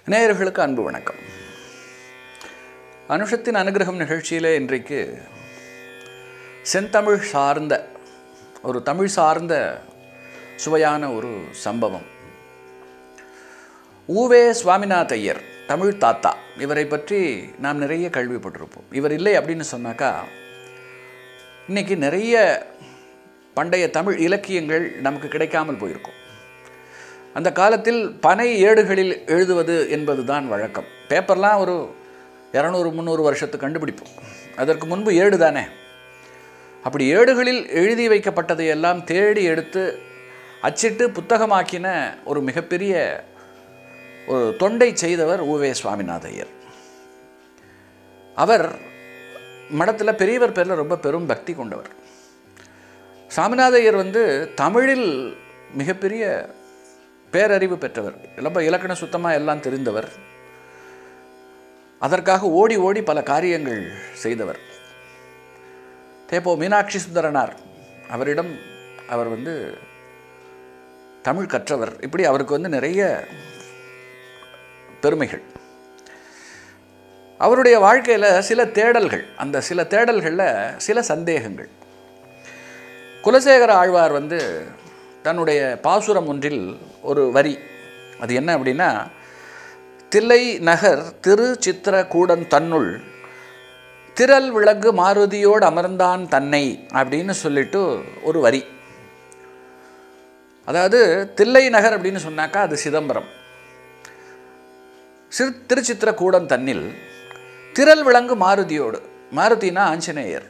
நேயர்களுக்கு அன்பு வணக்கம் அனுஷத்தின் அனுகிரகம் நிகழ்ச்சியிலே இன்றைக்கு செந்தமிழ் சார்ந்த ஒரு தமிழ் சார்ந்த சுவையான ஒரு சம்பவம் ஊவே சுவாமிநாத ஐயர் தமிழ் தாத்தா இவரை பற்றி நாம் நிறைய கேள்விப்பட்டிருப்போம் இவர் இல்லை அப்படின்னு சொன்னாக்கா இன்னைக்கு நிறைய பண்டைய தமிழ் இலக்கியங்கள் நமக்கு கிடைக்காமல் போயிருக்கும் அந்த காலத்தில் பனை ஏடுகளில் எழுதுவது என்பது தான் வழக்கம் பேப்பர்லாம் ஒரு இரநூறு முந்நூறு வருஷத்துக்கு கண்டுபிடிப்போம் அதற்கு முன்பு ஏடு தானே அப்படி ஏடுகளில் எழுதி வைக்கப்பட்டதை எல்லாம் தேடி எடுத்து அச்சிட்டு புத்தகமாக்கின ஒரு மிகப்பெரிய ஒரு தொண்டை செய்தவர் ஊவே சுவாமிநாத ஐயர் அவர் மடத்தில் பெரியவர் பேரில் ரொம்ப பெரும் பக்தி கொண்டவர் சாமிநாத ஐயர் வந்து தமிழில் மிகப்பெரிய பேரறிவு பெற்றவர் ரொம்ப இலக்கண சுத்தமாக எல்லாம் தெரிந்தவர் அதற்காக ஓடி ஓடி பல காரியங்கள் செய்தவர் தேப்போ மீனாட்சி சுந்தரனார் அவரிடம் அவர் வந்து தமிழ் கற்றவர் இப்படி அவருக்கு வந்து நிறைய பெருமைகள் அவருடைய வாழ்க்கையில் சில தேடல்கள் அந்த சில தேடல்களில் சில சந்தேகங்கள் குலசேகர ஆழ்வார் வந்து தன்னுடைய பாசுரம் ஒன்றில் ஒரு வரி அது என்ன அப்படின்னா தில்லை நகர் திரு சித்திர கூடன் தன்னுள் திரள் விளங்கு மாருதியோடு அமர்ந்தான் தன்னை அப்படின்னு சொல்லிட்டு ஒரு வரி அதாவது தில்லை நகர் அப்படின்னு சொன்னாக்கா அது சிதம்பரம் சிறு திருச்சித்திர கூடன் தன்னில் திரள் விளங்கு மாருதியோடு மாருதினா ஆஞ்சநேயர்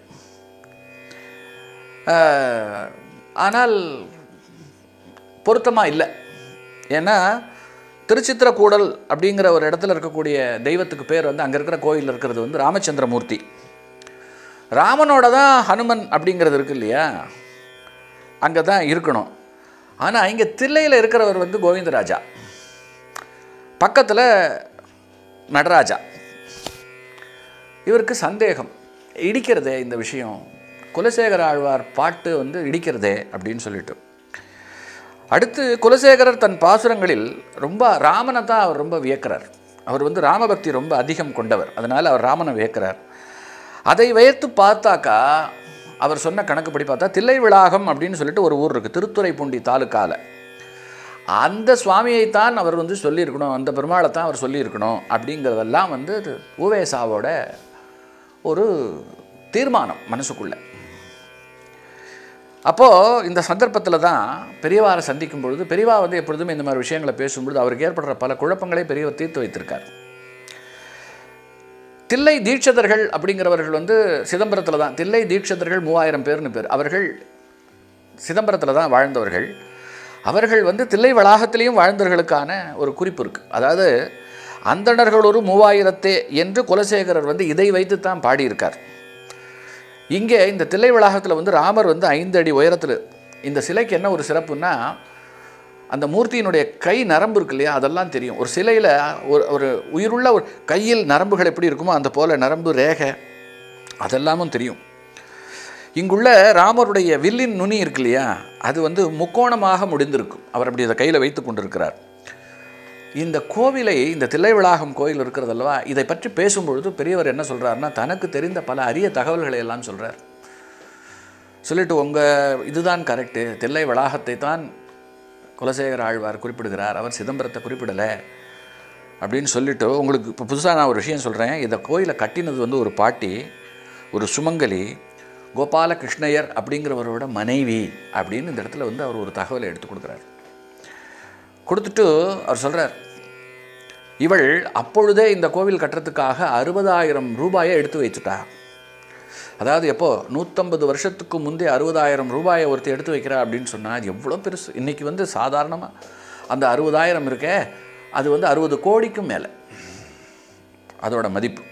ஆனால் பொருத்தமாக இல்லை ஏன்னா திருச்சித்திரக்கூடல் அப்படிங்கிற ஒரு இடத்துல இருக்கக்கூடிய தெய்வத்துக்கு பேர் வந்து அங்கே இருக்கிற கோயில் இருக்கிறது வந்து ராமச்சந்திரமூர்த்தி ராமனோட தான் ஹனுமன் அப்படிங்கிறது இருக்கு இல்லையா அங்கே தான் இருக்கணும் ஆனால் இங்கே தில்லையில் இருக்கிறவர் வந்து கோவிந்தராஜா பக்கத்தில் நடராஜா இவருக்கு சந்தேகம் இடிக்கிறதே இந்த விஷயம் குலசேகர ஆழ்வார் பாட்டு வந்து இடிக்கிறதே அப்படின்னு சொல்லிட்டு அடுத்து குலசேகரர் தன் பாசுரங்களில் ரொம்ப ராமனை தான் அவர் ரொம்ப வியக்கிறார் அவர் வந்து ராமபக்தி ரொம்ப அதிகம் கொண்டவர் அதனால் அவர் ராமனை வியக்கிறார் அதை வைத்து பார்த்தாக்கா அவர் சொன்ன கணக்குப்படி பார்த்தா தில்லை விளாகம் அப்படின்னு சொல்லிட்டு ஒரு ஊர் இருக்குது திருத்துறைப்பூண்டி தாலுக்காவில் அந்த சுவாமியைத்தான் அவர் வந்து சொல்லியிருக்கணும் அந்த பெருமாளை தான் அவர் சொல்லியிருக்கணும் அப்படிங்கிறதெல்லாம் வந்து ஊவேசாவோட ஒரு தீர்மானம் மனசுக்குள்ளே அப்போது இந்த சந்தர்ப்பத்தில் தான் பெரியவாரை சந்திக்கும் பொழுது பெரியவா வந்து எப்பொழுதுமே இந்த மாதிரி விஷயங்களை பேசும்பொழுது அவருக்கு ஏற்படுற பல குழப்பங்களை பெரியவர் தீர்த்து வைத்திருக்கார் தில்லை தீட்சதர்கள் அப்படிங்கிறவர்கள் வந்து சிதம்பரத்தில் தான் தில்லை தீட்சதர்கள் மூவாயிரம் பேர்னு பேர் அவர்கள் சிதம்பரத்தில் தான் வாழ்ந்தவர்கள் அவர்கள் வந்து தில்லை வளாகத்திலையும் வாழ்ந்தவர்களுக்கான ஒரு குறிப்பு இருக்குது அதாவது அந்தணர்கள் ஒரு மூவாயிரத்தே என்று குலசேகரர் வந்து இதை வைத்து தான் பாடியிருக்கார் இங்கே இந்த தில்லை வளாகத்தில் வந்து ராமர் வந்து ஐந்து அடி உயரத்தில் இந்த சிலைக்கு என்ன ஒரு சிறப்புன்னா அந்த மூர்த்தியினுடைய கை நரம்பு இருக்கு இல்லையா அதெல்லாம் தெரியும் ஒரு சிலையில் ஒரு ஒரு உயிருள்ள ஒரு கையில் நரம்புகள் எப்படி இருக்குமோ அந்த போல் நரம்பு ரேகை அதெல்லாமும் தெரியும் இங்குள்ள ராமருடைய வில்லின் நுனி இருக்கு இல்லையா அது வந்து முக்கோணமாக முடிந்திருக்கும் அவர் அப்படி அதை கையில் வைத்து கொண்டிருக்கிறார் இந்த கோவிலை இந்த தில்லை வளாகம் கோயில் இருக்கிறது அல்லவா இதை பற்றி பேசும்பொழுது பெரியவர் என்ன சொல்கிறாருன்னா தனக்கு தெரிந்த பல அரிய தகவல்களை எல்லாம் சொல்கிறார் சொல்லிட்டு உங்கள் இதுதான் கரெக்டு தில்லை வளாகத்தை தான் குலசேகர ஆழ்வார் குறிப்பிடுகிறார் அவர் சிதம்பரத்தை குறிப்பிடலை அப்படின்னு சொல்லிட்டு உங்களுக்கு இப்போ புதுசாக நான் ஒரு விஷயம் சொல்கிறேன் இந்த கோயிலை கட்டினது வந்து ஒரு பாட்டி ஒரு சுமங்கலி கோபால கிருஷ்ணயர் அப்படிங்கிறவரோட மனைவி அப்படின்னு இந்த இடத்துல வந்து அவர் ஒரு தகவலை எடுத்து கொடுக்குறாரு கொடுத்துட்டு அவர் சொல்கிறார் இவள் அப்பொழுதே இந்த கோவில் கட்டுறதுக்காக அறுபதாயிரம் ரூபாயை எடுத்து வைத்துட்டா அதாவது எப்போ நூற்றம்பது வருஷத்துக்கு முந்தைய அறுபதாயிரம் ரூபாயை ஒருத்தர் எடுத்து வைக்கிறா அப்படின்னு சொன்னால் அது எவ்வளோ பெருசு இன்றைக்கி வந்து சாதாரணமாக அந்த அறுபதாயிரம் இருக்கே அது வந்து அறுபது கோடிக்கும் மேலே அதோட மதிப்பு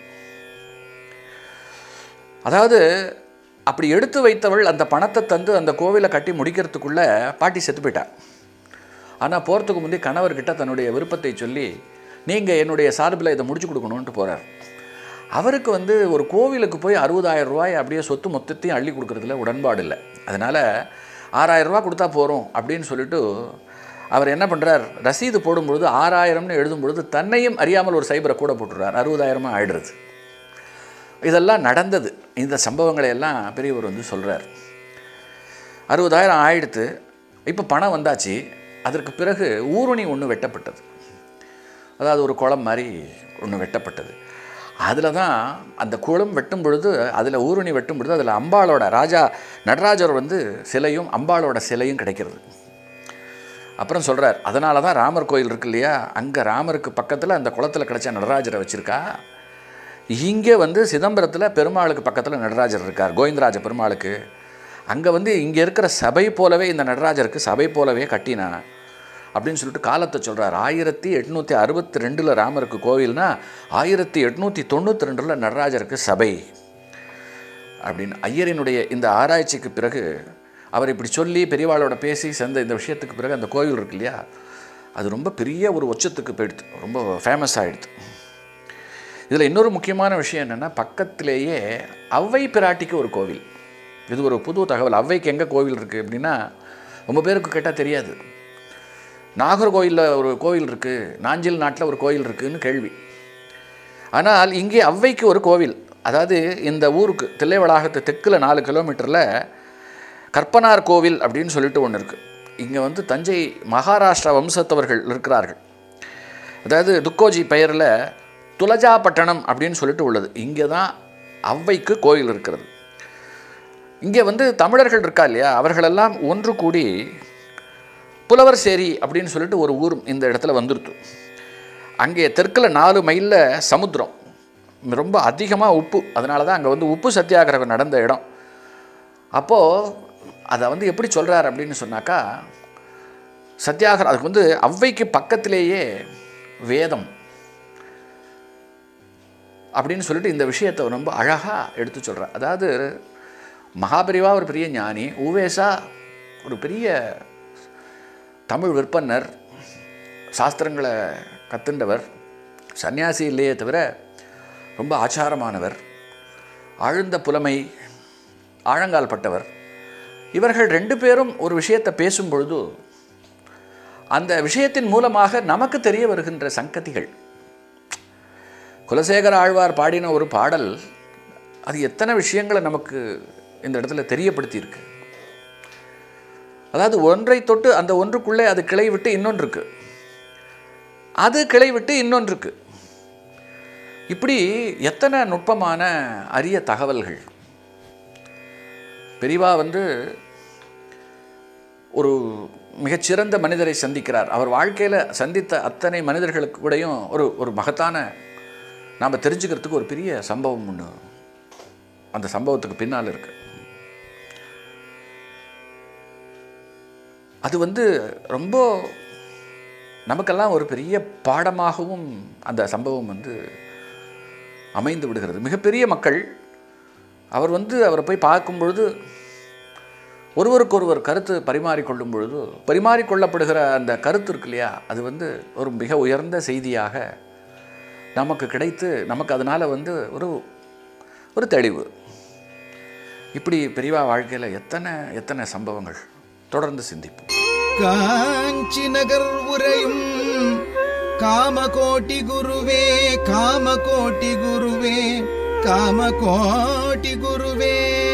அதாவது அப்படி எடுத்து வைத்தவள் அந்த பணத்தை தந்து அந்த கோவிலை கட்டி முடிக்கிறதுக்குள்ளே பாட்டி செத்து போயிட்டாள் ஆனால் போகிறதுக்கு முந்தைய கணவர்கிட்ட தன்னுடைய விருப்பத்தை சொல்லி நீங்கள் என்னுடைய சார்பில் இதை முடிச்சு கொடுக்கணுன்ட்டு போகிறார் அவருக்கு வந்து ஒரு கோவிலுக்கு போய் அறுபதாயிரம் ரூபாய் அப்படியே சொத்து மொத்தத்தையும் அள்ளி கொடுக்குறதுல உடன்பாடு இல்லை அதனால் ஆறாயிரம் ரூபா கொடுத்தா போகிறோம் அப்படின்னு சொல்லிட்டு அவர் என்ன பண்ணுறார் ரசீது போடும்பொழுது ஆறாயிரம்னு எழுதும் பொழுது தன்னையும் அறியாமல் ஒரு சைபரை கூட போட்டுடுறார் அறுபதாயிரமாக ஆயிடுறது இதெல்லாம் நடந்தது இந்த சம்பவங்களை எல்லாம் பெரியவர் வந்து சொல்கிறார் அறுபதாயிரம் ஆயிடுத்து இப்போ பணம் வந்தாச்சு அதற்கு பிறகு ஊருணி ஒன்று வெட்டப்பட்டது அதாவது ஒரு குளம் மாதிரி ஒன்று வெட்டப்பட்டது அதில் தான் அந்த குளம் வெட்டும் பொழுது அதில் ஊருணி வெட்டும் பொழுது அதில் அம்பாளோட ராஜா நடராஜர் வந்து சிலையும் அம்பாளோட சிலையும் கிடைக்கிறது அப்புறம் சொல்கிறார் அதனால தான் ராமர் கோயில் இருக்கு இல்லையா அங்கே ராமருக்கு பக்கத்தில் அந்த குளத்தில் கிடைச்ச நடராஜரை வச்சுருக்கா இங்கே வந்து சிதம்பரத்தில் பெருமாளுக்கு பக்கத்தில் நடராஜர் இருக்கார் கோவிந்தராஜ பெருமாளுக்கு அங்கே வந்து இங்கே இருக்கிற சபை போலவே இந்த நடராஜருக்கு சபை போலவே கட்டினா அப்படின்னு சொல்லிட்டு காலத்தை சொல்கிறார் ஆயிரத்தி எட்நூற்றி அறுபத்தி ரெண்டில் ராமருக்கு கோவில்னா ஆயிரத்தி எட்நூற்றி தொண்ணூற்றி ரெண்டில் நடராஜருக்கு சபை அப்படின்னு ஐயரினுடைய இந்த ஆராய்ச்சிக்கு பிறகு அவர் இப்படி சொல்லி பெரியவாளோட பேசி சேர்ந்த இந்த விஷயத்துக்கு பிறகு அந்த கோவில் இருக்கு இல்லையா அது ரொம்ப பெரிய ஒரு உச்சத்துக்கு போயிடுது ரொம்ப ஃபேமஸ் ஆகிடுது இதில் இன்னொரு முக்கியமான விஷயம் என்னென்னா பக்கத்திலேயே ஔவை பிராட்டிக்கு ஒரு கோவில் இது ஒரு புது தகவல் ஔவைக்கு எங்கே கோவில் இருக்குது அப்படின்னா ரொம்ப பேருக்கு கேட்டால் தெரியாது நாகர்கோயிலில் ஒரு கோவில் இருக்குது நாஞ்சில் நாட்டில் ஒரு கோயில் இருக்குதுன்னு கேள்வி ஆனால் இங்கே ஔவைக்கு ஒரு கோவில் அதாவது இந்த ஊருக்கு தில்லைவளாகத்து தெற்கில் நாலு கிலோமீட்டரில் கற்பனார் கோவில் அப்படின்னு சொல்லிட்டு ஒன்று இருக்குது இங்கே வந்து தஞ்சை மகாராஷ்டிரா வம்சத்தவர்கள் இருக்கிறார்கள் அதாவது துக்கோஜி பெயரில் துலஜாப்பட்டணம் அப்படின்னு சொல்லிட்டு உள்ளது இங்கே தான் ஔவைக்கு கோயில் இருக்கிறது இங்கே வந்து தமிழர்கள் இருக்கா இல்லையா அவர்களெல்லாம் ஒன்று கூடி புலவர் சேரி அப்படின்னு சொல்லிட்டு ஒரு ஊர் இந்த இடத்துல வந்துருத்து அங்கே தெற்கில் நாலு மைலில் சமுத்திரம் ரொம்ப அதிகமாக உப்பு அதனால தான் அங்கே வந்து உப்பு சத்தியாகிரகம் நடந்த இடம் அப்போது அதை வந்து எப்படி சொல்கிறார் அப்படின்னு சொன்னாக்கா சத்தியாகிரகம் அதுக்கு வந்து ஔவைக்கு பக்கத்திலேயே வேதம் அப்படின்னு சொல்லிட்டு இந்த விஷயத்தை ரொம்ப அழகாக எடுத்து சொல்கிறார் அதாவது மகாபரிவா ஒரு பெரிய ஞானி ஊவேசா ஒரு பெரிய தமிழ் விற்பனர் சாஸ்திரங்களை கத்துண்டவர் சன்னியாசி இல்லையே தவிர ரொம்ப ஆச்சாரமானவர் ஆழ்ந்த புலமை ஆழங்கால் பட்டவர் இவர்கள் ரெண்டு பேரும் ஒரு விஷயத்தை பேசும் பொழுது அந்த விஷயத்தின் மூலமாக நமக்கு தெரிய வருகின்ற சங்கதிகள் குலசேகர ஆழ்வார் பாடின ஒரு பாடல் அது எத்தனை விஷயங்களை நமக்கு இந்த இடத்துல தெரியப்படுத்தியிருக்கு அதாவது ஒன்றை தொட்டு அந்த ஒன்றுக்குள்ளே அது கிளை விட்டு இன்னொன்று இருக்கு அது கிளை விட்டு இன்னொன்று இருக்கு இப்படி எத்தனை நுட்பமான அரிய தகவல்கள் பெரிவா வந்து ஒரு மிகச்சிறந்த மனிதரை சந்திக்கிறார் அவர் வாழ்க்கையில் சந்தித்த அத்தனை மனிதர்களுக்கு கூடயும் ஒரு ஒரு மகத்தான நாம் தெரிஞ்சுக்கிறதுக்கு ஒரு பெரிய சம்பவம் ஒன்று அந்த சம்பவத்துக்கு பின்னால் இருக்கு அது வந்து ரொம்ப நமக்கெல்லாம் ஒரு பெரிய பாடமாகவும் அந்த சம்பவம் வந்து அமைந்து விடுகிறது மிகப்பெரிய மக்கள் அவர் வந்து அவரை போய் பார்க்கும் பொழுது ஒருவருக்கொருவர் கருத்து பரிமாறிக்கொள்ளும் பொழுது பரிமாறிக்கொள்ளப்படுகிற அந்த கருத்து இருக்கு இல்லையா அது வந்து ஒரு மிக உயர்ந்த செய்தியாக நமக்கு கிடைத்து நமக்கு அதனால் வந்து ஒரு ஒரு தெளிவு இப்படி பெரியவா வாழ்க்கையில் எத்தனை எத்தனை சம்பவங்கள் தொடர்ந்து சிந்திப்போம் காஞ்சி நகர் உரையும் காமகோட்டி குருவே காமகோட்டி குருவே காமகோட்டி குருவே